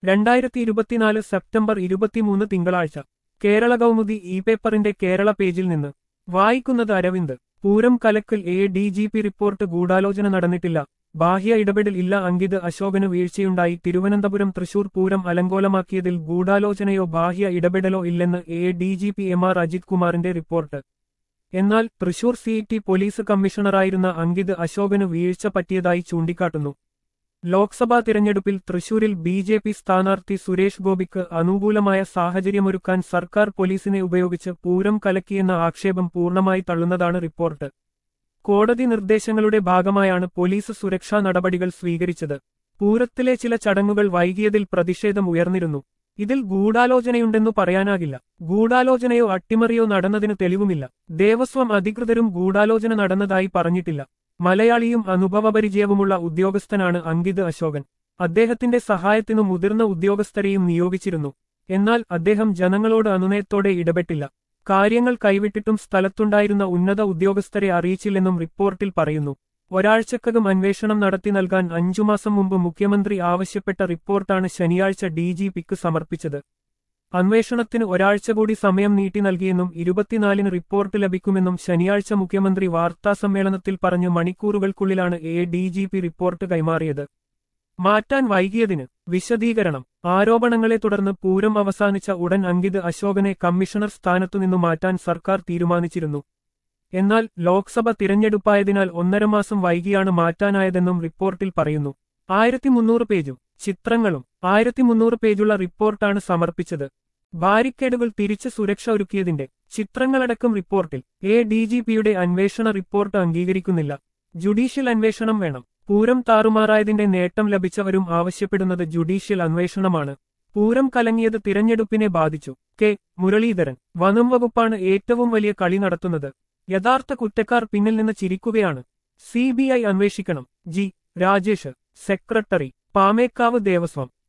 രണ്ടായിരത്തി ഇരുപത്തിനാല് സെപ്റ്റംബർ ഇരുപത്തിമൂന്ന് തിങ്കളാഴ്ച കേരള കൗമുദി ഇ പേപ്പറിന്റെ കേരള പേജിൽ നിന്ന് വായിക്കുന്നത് അരവിന്ദ് പൂരം കലക്കൽ A D G P report ഗൂഢാലോചന നടന്നിട്ടില്ല ബാഹ്യ ഇടപെടൽ ഇല്ല അങ്കിത് അശോകന് വീഴ്ചയുണ്ടായി തിരുവനന്തപുരം തൃശൂർ പൂരം അലങ്കോലമാക്കിയതിൽ ഗൂഢാലോചനയോ ബാഹ്യ ഇടപെടലോ ഇല്ലെന്ന് A D G P M R Ajith കുമാറിന്റെ റിപ്പോർട്ട് എന്നാൽ തൃശൂർ സി ടി പോലീസ് കമ്മീഷണറായിരുന്ന അങ്കിത് അശോകന് വീഴ്ച പറ്റിയതായി ചൂണ്ടിക്കാട്ടുന്നു ലോക്സഭാ തിരഞ്ഞെടുപ്പിൽ തൃശൂരിൽ ബി ജെ പി സ്ഥാനാർത്ഥി സുരേഷ് ഗോപിക്ക് അനുകൂലമായ സാഹചര്യമൊരുക്കാൻ സർക്കാർ പോലീസിനെ ഉപയോഗിച്ച് പൂരം കലക്കിയെന്ന ആക്ഷേപം പൂർണ്ണമായി തള്ളുന്നതാണ് റിപ്പോർട്ട് കോടതി നിർദ്ദേശങ്ങളുടെ ഭാഗമായാണ് പോലീസ് സുരക്ഷാ നടപടികൾ സ്വീകരിച്ചത് പൂരത്തിലെ ചില ചടങ്ങുകൾ വൈകിയതിൽ പ്രതിഷേധം ഉയർന്നിരുന്നു ഇതിൽ ഗൂഢാലോചനയുണ്ടെന്നു പറയാനാകില്ല ഗൂഢാലോചനയോ അട്ടിമറിയോ നടന്നതിന് തെളിവുമില്ല ദേവസ്വം അധികൃതരും ഗൂഢാലോചന നടന്നതായി പറഞ്ഞിട്ടില്ല മലയാളിയും അനുഭവപരിചയവുമുള്ള ഉദ്യോഗസ്ഥനാണ് അങ്കിത് അശോകൻ അദ്ദേഹത്തിന്റെ സഹായത്തിനു മുതിർന്ന ഉദ്യോഗസ്ഥരെയും നിയോഗിച്ചിരുന്നു എന്നാൽ അദ്ദേഹം ജനങ്ങളോട് അനുനയത്തോടെ ഇടപെട്ടില്ല കാര്യങ്ങൾ കൈവിട്ടിട്ടും സ്ഥലത്തുണ്ടായിരുന്ന ഉന്നത ഉദ്യോഗസ്ഥരെ അറിയിച്ചില്ലെന്നും റിപ്പോർട്ടിൽ പറയുന്നു ഒരാഴ്ചക്കകം അന്വേഷണം നടത്തി നൽകാൻ അഞ്ചു മാസം മുമ്പ് മുഖ്യമന്ത്രി ആവശ്യപ്പെട്ട റിപ്പോർട്ടാണ് ശനിയാഴ്ച ഡി ജി പിക്ക് സമർപ്പിച്ചത് അന്വേഷണത്തിന് ഒരാഴ്ച കൂടി സമയം നീട്ടി നൽകിയെന്നും ഇരുപത്തിനാലിന് റിപ്പോർട്ട് ലഭിക്കുമെന്നും ശനിയാഴ്ച മുഖ്യമന്ത്രി വാർത്താസമ്മേളനത്തിൽ പറഞ്ഞു മണിക്കൂറുകൾക്കുള്ളിലാണ് A D G P report കൈമാറിയത് മാറ്റാൻ വൈകിയതിന് വിശദീകരണം ആരോപണങ്ങളെ തുടർന്ന് പൂരം അവസാനിച്ച ഉടൻ അങ്കിത് അശോകനെ കമ്മീഷണർ സ്ഥാനത്തുനിന്നു മാറ്റാൻ സർക്കാർ തീരുമാനിച്ചിരുന്നു എന്നാൽ ലോക്സഭ തിരഞ്ഞെടുപ്പായതിനാൽ ഒന്നര മാസം വൈകിയാണ് മാറ്റാനായതെന്നും റിപ്പോർട്ടിൽ പറയുന്നു ആയിരത്തി മുന്നൂറ് പേജും ചിത്രങ്ങളും ആയിരത്തി മുന്നൂറ് പേജുള്ള റിപ്പോർട്ടാണ് സമർപ്പിച്ചത് ബാരിക്കേഡുകൾ തിരിച്ച് സുരക്ഷ ഒരുക്കിയതിന്റെ ചിത്രങ്ങളടക്കം റിപ്പോർട്ടിൽ എ ഡി ജി പിയുടെ അന്വേഷണ റിപ്പോർട്ട് അംഗീകരിക്കുന്നില്ല ജുഡീഷ്യൽ അന്വേഷണം വേണം പൂരം താറുമാറായതിന്റെ നേട്ടം ലഭിച്ചവരും ആവശ്യപ്പെടുന്നത് ജുഡീഷ്യൽ അന്വേഷണമാണ് പൂരം കലങ്ങിയത് തിരഞ്ഞെടുപ്പിനെ ബാധിച്ചു കെ മുരളീധരൻ വനം വകുപ്പാണ് ഏറ്റവും വലിയ കളി നടത്തുന്നത് യഥാർത്ഥ കുറ്റക്കാർ പിന്നിൽ നിന്ന് ചിരിക്കുകയാണ് സി ബി ഐ അന്വേഷിക്കണം ജി രാജേഷ് സെക്രട്ടറി പാമേക്കാവ് ദേവസ്വം